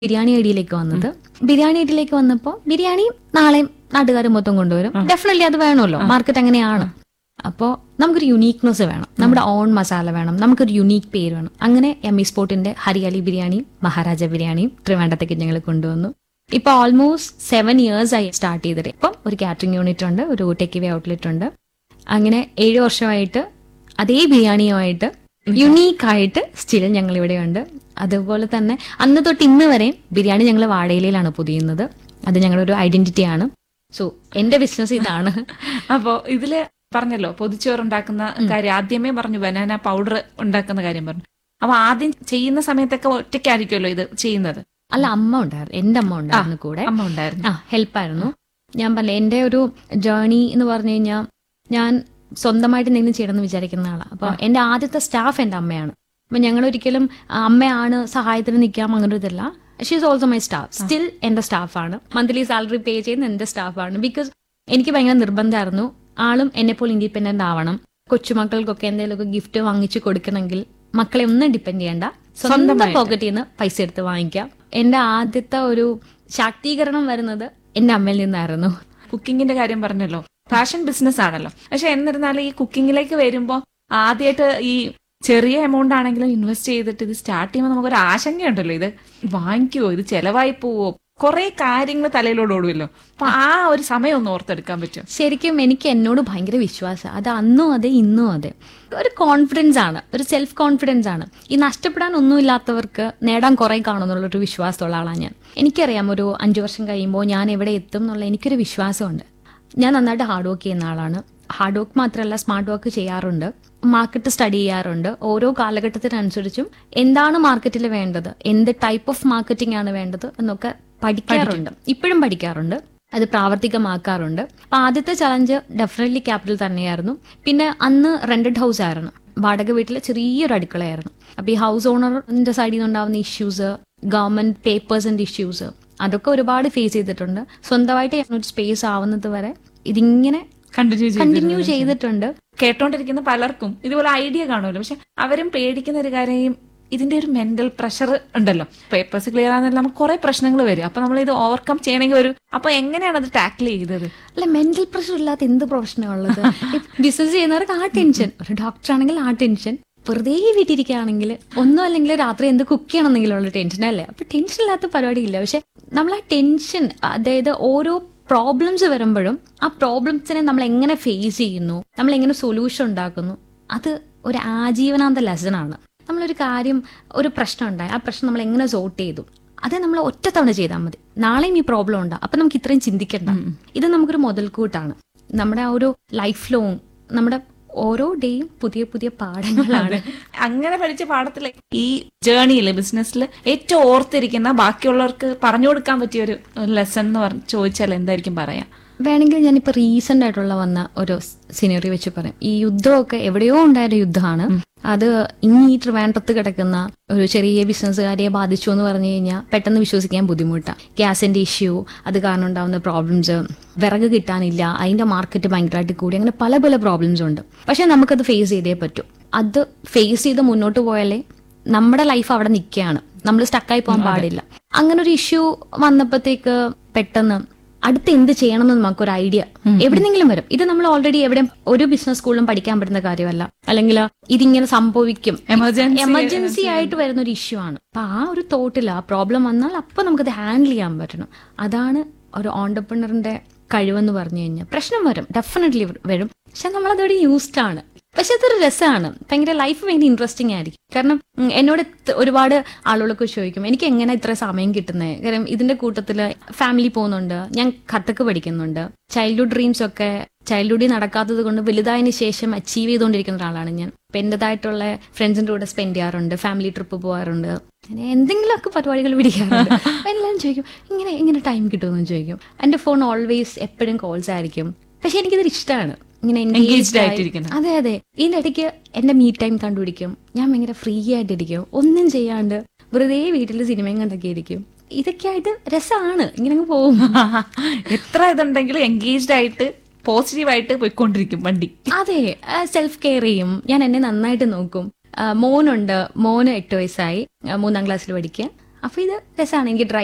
ബിരിയാണി ഐഡിയിലേക്ക് വന്നത് ബിരിയാണി ഐഡിയിലേക്ക് വന്നപ്പോൾ ബിരിയാണി നാളെയും നാട്ടുകാർ മൊത്തം കൊണ്ടുവരും ഡെഫിനറ്റ്ലി അത് വേണമല്ലോ മാർക്കറ്റ് അങ്ങനെയാണ് അപ്പോൾ നമുക്കൊരു യുണീക്നെസ് വേണം നമ്മുടെ ഓൺ മസാല വേണം നമുക്കൊരു യുണീക്ക് പേര് വേണം അങ്ങനെ എം ഇ സ്പോർട്ടിന്റെ ഹരിയാലി ബിരിയാണിയും മഹാരാജ ബിരിയാണിയും ട്രിവാൻഡത്തേക്ക് ഞങ്ങൾ കൊണ്ടുവന്നു ഇപ്പൊ ഓൾമോസ്റ്റ് സെവൻ ഇയേഴ്സ് ആയി സ്റ്റാർട്ട് ചെയ്തിട്ട് ഇപ്പം ഒരു കാറ്ററിംഗ് യൂണിറ്റ് ഉണ്ട് ഒരു ടേക്ക് വേ ഔട്ട്ലെറ്റ് ഉണ്ട് അങ്ങനെ ഏഴ് വർഷമായിട്ട് അതേ ബിരിയാണിയുമായിട്ട് യുണീക്ക് ആയിട്ട് സ്റ്റിൽ ഞങ്ങൾ ഇവിടെ ഉണ്ട് അതുപോലെ തന്നെ അന്ന് തൊട്ട് ഇന്ന് വരെയും ബിരിയാണി ഞങ്ങൾ വാടകയിലാണ് പൊതിയുന്നത് അത് ഞങ്ങളുടെ ഒരു ഐഡന്റിറ്റി ആണ് സോ എന്റെ ബിസിനസ് ഇതാണ് അപ്പോ ഇതില് പറഞ്ഞല്ലോ പൊതിച്ചോറ് ഉണ്ടാക്കുന്ന കാര്യം ആദ്യമേ പറഞ്ഞു ബനാന പൗഡർ ഉണ്ടാക്കുന്ന കാര്യം പറഞ്ഞു അപ്പൊ ആദ്യം ചെയ്യുന്ന സമയത്തൊക്കെ ഒറ്റയ്ക്കായിരിക്കുമല്ലോ ഇത് ചെയ്യുന്നത് അല്ല അമ്മ ഉണ്ടായിരുന്നു എന്റെ അമ്മ ഉണ്ടായിരുന്നു കൂടെ അമ്മ ഉണ്ടായിരുന്നു ആ ഹെൽപ്പായിരുന്നു ഞാൻ പറഞ്ഞ എൻ്റെ ഒരു ജേർണി എന്ന് പറഞ്ഞു കഴിഞ്ഞാൽ ഞാൻ സ്വന്തമായിട്ട് എന്തെങ്കിലും ചെയ്യണമെന്ന് വിചാരിക്കുന്ന ആളാണ് അപ്പൊ എൻ്റെ ആദ്യത്തെ സ്റ്റാഫ് എൻ്റെ അമ്മയാണ് അപ്പൊ ഞങ്ങൾ ഒരിക്കലും ആ, അമ്മയാണ് സഹായത്തിന് നിൽക്കാം അങ്ങനെ ഒരു ഇതല്ല she is also my staff still എൻ്റെ സ്റ്റാഫാണ് മന്ത്ലി സാലറി പേ ചെയ്യുന്ന എൻ്റെ സ്റ്റാഫാണ് ബിക്കോസ് എനിക്ക് ഭയങ്കര നിർബന്ധമായിരുന്നു ആളും എന്നെ പോലെ ഇൻഡിപെൻഡന്റ് ആവണം കൊച്ചുമക്കൾക്കൊക്കെ എന്തെങ്കിലുമൊക്കെ ഗിഫ്റ്റ് വാങ്ങിച്ചു കൊടുക്കണമെങ്കിൽ മക്കളെ ഒന്നും ഡിപ്പെൻഡ് ചെയ്യണ്ട സ്വന്തം സ്വന്തമായിട്ട്. പോക്കറ്റിൽ നിന്ന് പൈസ എടുത്ത് വാങ്ങിക്കാം എൻ്റെ ആദ്യത്തെ ഒരു ശാക്തീകരണം വരുന്നത് എൻ്റെ അമ്മയിൽ നിന്നായിരുന്നു കുക്കിങ്ങിന്റെ കാര്യം പറഞ്ഞല്ലോ ഫാഷൻ ബിസിനസ് ആണല്ലോ പക്ഷെ എന്നിരുന്നാലും ഈ കുക്കിങ്ങിലേക്ക് വരുമ്പോൾ ആദ്യമായിട്ട് ഈ ചെറിയ എമൗണ്ട് ആണെങ്കിലും ഇൻവെസ്റ്റ് ചെയ്തിട്ട് ഇത് സ്റ്റാർട്ട് ചെയ്യുമ്പോൾ നമുക്കൊരു ആശങ്കയുണ്ടല്ലോ ഇത് വാങ്ങിക്കുവോ ഇത് ചെലവായി പോവോ കുറെ കാര്യങ്ങൾ തലയിലോട് ഓടുമല്ലോ അപ്പൊ ആ ഒരു സമയം ഒന്ന് ഓർത്തെടുക്കാൻ പറ്റും ശരിക്കും എനിക്ക് എന്നോട് ഭയങ്കര വിശ്വാസം അത് അന്നും അതെ ഇന്നും അതെ ഒരു കോൺഫിഡൻസ് ആണ് ഒരു സെൽഫ് കോൺഫിഡൻസ് ആണ് ഈ നഷ്ടപ്പെടാൻ ഒന്നുമില്ലാത്തവർക്ക് നേടാൻ കുറെ കാണുമെന്നുള്ളൊരു വിശ്വാസമുള്ള ആളാണ് ഞാൻ എനിക്കറിയാം ഒരു അഞ്ചു വർഷം കഴിയുമ്പോൾ ഞാൻ എവിടെ എത്തും എന്നുള്ള എനിക്കൊരു വിശ്വാസമുണ്ട് ഞാൻ നന്നായിട്ട് ഹാർഡ് വർക്ക് ചെയ്യുന്ന ആളാണ് ഹാർഡ് വർക്ക് മാത്രമല്ല സ്മാർട്ട് വർക്ക് ചെയ്യാറുണ്ട് മാർക്കറ്റ് സ്റ്റഡി ചെയ്യാറുണ്ട് ഓരോ കാലഘട്ടത്തിനനുസരിച്ചും എന്താണ് മാർക്കറ്റിൽ വേണ്ടത് എന്ത് ടൈപ്പ് ഓഫ് മാർക്കറ്റിംഗ് ആണ് വേണ്ടത് എന്നൊക്കെ പഠിക്കാറുണ്ട് ഇപ്പോഴും പഠിക്കാറുണ്ട് അത് പ്രാവർത്തികമാക്കാറുണ്ട് അപ്പൊ ആദ്യത്തെ ചലഞ്ച് ഡെഫിനറ്റ്ലി ക്യാപിറ്റൽ തന്നെയായിരുന്നു പിന്നെ അന്ന് റെന്റഡ് ഹൗസ് ആയിരുന്നു വാടക വീട്ടിൽ ചെറിയൊരു അടുക്കളയായിരുന്നു അപ്പൊ ഈ ഹൗസ് ഓണറിന്റെ സൈഡിൽ നിന്നുണ്ടാവുന്ന ഇഷ്യൂസ് ഗവൺമെന്റ് പേപ്പേഴ്സിന്റെ ഇഷ്യൂസ് അതൊക്കെ ഒരുപാട് ഫേസ് ചെയ്തിട്ടുണ്ട് സ്വന്തമായിട്ട് ഒരു സ്പേസ് ആവുന്നത് വരെ ഇതിങ്ങനെ കണ്ടിന്യൂ കണ്ടിന്യൂ ചെയ്തിട്ടുണ്ട് കേട്ടോണ്ടിരിക്കുന്ന പലർക്കും ഇതുപോലെ ഐഡിയ കാണുമല്ലോ പക്ഷെ അവരും പേടിക്കുന്ന ഒരു കാര്യം ഇതിന്റെ ഒരു മെന്റൽ പ്രഷർ ഉണ്ടല്ലോ പേപ്പേഴ്സ് ക്ലിയർ ആണെന്നല്ല നമുക്ക് കുറെ പ്രശ്നങ്ങൾ വരും അപ്പൊ നമ്മൾ ഇത് ഓവർകം ചെയ്യണമെങ്കിൽ ഒരു അപ്പൊ എങ്ങനെയാണ് അത് ടാക്കിൾ ചെയ്തത് അല്ല മെന്റൽ പ്രഷർ ഇല്ലാത്ത എന്ത് പ്രൊഫഷനാണ് ഉള്ളത് ബിസിനസ് ചെയ്യുന്നവർക്ക് ആ ടെൻഷൻ ഒരു ഡോക്ടർ ആണെങ്കിൽ ആ ടെൻഷൻ വെറുതെ വീട്ടിരിക്കുകയാണെങ്കിൽ ഒന്നും അല്ലെങ്കിൽ രാത്രി എന്ത് കുക്ക് ചെയ്യണമെന്നെങ്കിലും ഉള്ള ടെൻഷൻ അല്ലേ അപ്പൊ ടെൻഷൻ ഇല്ലാത്ത പരിപാടി ഇല്ല പക്ഷെ നമ്മൾ ആ ടെൻഷൻ അതായത് ഓരോ പ്രോബ്ലംസ് വരുമ്പോഴും ആ പ്രോബ്ലംസിനെ നമ്മൾ എങ്ങനെ ഫേസ് ചെയ്യുന്നു നമ്മൾ എങ്ങനെ സൊല്യൂഷൻ ഉണ്ടാക്കുന്നു അത് ഒരു ആജീവനാന്ത ലെസൺ ആണ് നമ്മളൊരു കാര്യം ഒരു പ്രശ്നം ഉണ്ടായി ആ പ്രശ്നം നമ്മൾ എങ്ങനെ സോർട്ട് ചെയ്തു അത് നമ്മൾ ഒറ്റ തവണ ചെയ്താൽ മതി നാളെയും ഈ പ്രോബ്ലം ഉണ്ടാവും അപ്പൊ നമുക്ക് ഇത്രയും ചിന്തിക്കണ്ട ഇത് നമുക്കൊരു മുതൽക്കൂട്ടാണ് നമ്മുടെ ആ ഒരു ലൈഫ് ലോങ് നമ്മുടെ ഓരോ ഡേയും പുതിയ പുതിയ പാഠങ്ങളാണ് അങ്ങനെ പഠിച്ച പാഠത്തിൽ ഈ ജേർണിയിൽ ബിസിനസ്സിൽ ഏറ്റവും ഓർത്തിരിക്കുന്ന ബാക്കിയുള്ളവർക്ക് പറഞ്ഞു കൊടുക്കാൻ പറ്റിയ ഒരു ലെസൺ എന്ന് പറഞ്ഞ് ചോദിച്ചാൽ എന്തായിരിക്കും പറയാം വേണമെങ്കിൽ ഞാനിപ്പോ റീസെന്റ് ആയിട്ടുള്ള വന്ന ഒരു സിനറി വെച്ച് പറയാം ഈ യുദ്ധമൊക്കെ എവിടെയോ ഉണ്ടായ യുദ്ധമാണ് അത് ഇനി ഈ ട്രിവാൻഡ്രത്ത് കിടക്കുന്ന ഒരു ചെറിയ ബിസിനസ്സുകാരെ ബാധിച്ചു എന്ന് പറഞ്ഞു കഴിഞ്ഞാൽ പെട്ടെന്ന് വിശ്വസിക്കാൻ ബുദ്ധിമുട്ടാണ് ഗ്യാസിന്റെ ഇഷ്യൂ അത് കാരണം ഉണ്ടാവുന്ന പ്രോബ്ലംസ് വിറക് കിട്ടാനില്ല അതിന്റെ മാർക്കറ്റ് ഭയങ്കരമായിട്ട് കൂടി അങ്ങനെ പല പല പ്രോബ്ലംസ് ഉണ്ട് പക്ഷെ നമുക്കത് ഫേസ് ചെയ്തേ പറ്റൂ അത് ഫേസ് ചെയ്ത് മുന്നോട്ട് പോയാലേ നമ്മുടെ ലൈഫ് അവിടെ നിൽക്കുകയാണ് നമ്മൾ സ്റ്റക്കായി പോകാൻ പാടില്ല അങ്ങനെ ഒരു ഇഷ്യൂ വന്നപ്പോഴത്തേക്ക് പെട്ടെന്ന് അടുത്ത് എന്ത് ചെയ്യണമെന്ന് നമുക്ക് ഒരു ഐഡിയ എവിടെന്നെങ്കിലും വരും ഇത് നമ്മൾ ഓൾറെഡി എവിടെ ഒരു ബിസിനസ് സ്കൂളിലും പഠിക്കാൻ പറ്റുന്ന കാര്യമല്ല അല്ലെങ്കിൽ ഇതിങ്ങനെ സംഭവിക്കും എമർജൻസി എമർജൻസി ആയിട്ട് വരുന്ന ഒരു ഇഷ്യൂ ആണ് അപ്പൊ ആ ഒരു തോട്ടിൽ ആ പ്രോബ്ലം വന്നാൽ അപ്പൊ നമുക്കത് ഹാൻഡിൽ ചെയ്യാൻ പറ്റണം അതാണ് ഒരു ഓണ്ടർപ്രണറിന്റെ കഴിവെന്ന് പറഞ്ഞു കഴിഞ്ഞാൽ പ്രശ്നം വരും ഡെഫിനറ്റ്ലി വരും പക്ഷെ നമ്മളതോടെ യൂസ്ഡ് ആണ് പക്ഷെ അതൊരു രസമാണ് ഭയങ്കര ലൈഫ് ഭയങ്കര ഇൻട്രസ്റ്റിംഗ് ആയിരിക്കും കാരണം ഉം, എന്നോട് എത്ര- ഒരുപാട് ആളുകളൊക്കെ ചോദിക്കും എനിക്ക് എങ്ങനെ ഇത്ര സമയം കിട്ടുന്നത് കാരണം ഇതിന്റെ കൂട്ടത്തില് ഫാമിലി പോകുന്നുണ്ട് ഞാൻ കഥക്ക് പഠിക്കുന്നുണ്ട് ചൈൽഡ്ഹുഡ് ഡ്രീംസ് ഒക്കെ ചൈൽഡ്ഹുഡിൽ നടക്കാത്തത് കൊണ്ട് വലുതായതിനു ശേഷം അച്ചീവ് ചെയ്തുകൊണ്ടിരിക്കുന്ന ഒരാളാണ് ഞാൻ അപ്പൊ എന്റേതായിട്ടുള്ള ഫ്രണ്ട്സിന്റെ കൂടെ സ്പെൻഡ് ചെയ്യാറുണ്ട് ഫാമിലി ട്രിപ്പ് പോകാറുണ്ട് അങ്ങനെ എന്തെങ്കിലുമൊക്കെ പരിപാടികൾ പിടിക്കാറുണ്ട് അപ്പൊ എല്ലാവരും ചോദിക്കും ഇങ്ങനെ ഇങ്ങനെ ടൈം കിട്ടുമെന്ന് ചോദിക്കും എന്റെ ഫോൺ ഓൾവേസ് എപ്പോഴും കോൾസ് ആയിരിക്കും പക്ഷെ എനിക്കിതൊരു ഇഷ്ടമാണ് ഇങ്ങനെ engaged Engaged ആയി- ആയിട്ടിരിക്കുന്നത്. അതെ അതെ ഇതിന്റെ ഇടയ്ക്ക് എന്റെ മീ ടൈം കണ്ടുപിടിക്കും ഞാൻ ഭയങ്കര ഫ്രീ ആയിട്ടിരിക്കും ഒന്നും ചെയ്യാണ്ട് വെറുതെ വീട്ടിൽ സിനിമയും കണ്ടൊക്കെ ഇരിക്കും ഇതൊക്കെ ആയിട്ട് രസമാണ് ഇങ്ങനെ അങ്ങ് പോകും എത്ര ഇതുണ്ടെങ്കിലും എൻഗേജ്ഡ് ആയിട്ട് പോസിറ്റീവായിട്ട് പോയിക്കൊണ്ടിരിക്കും വണ്ടി അതെ സെൽഫ് കെയർ ചെയ്യും ഞാൻ എന്നെ നന്നായിട്ട് നോക്കും ആ, മോനുണ്ട് മോന് എട്ട് വയസ്സായി ആ, മൂന്നാം ക്ലാസ്സിൽ പഠിക്കുക അപ്പോൾ ഇത് രസമാണ് എനിക്ക് ഡ്രൈ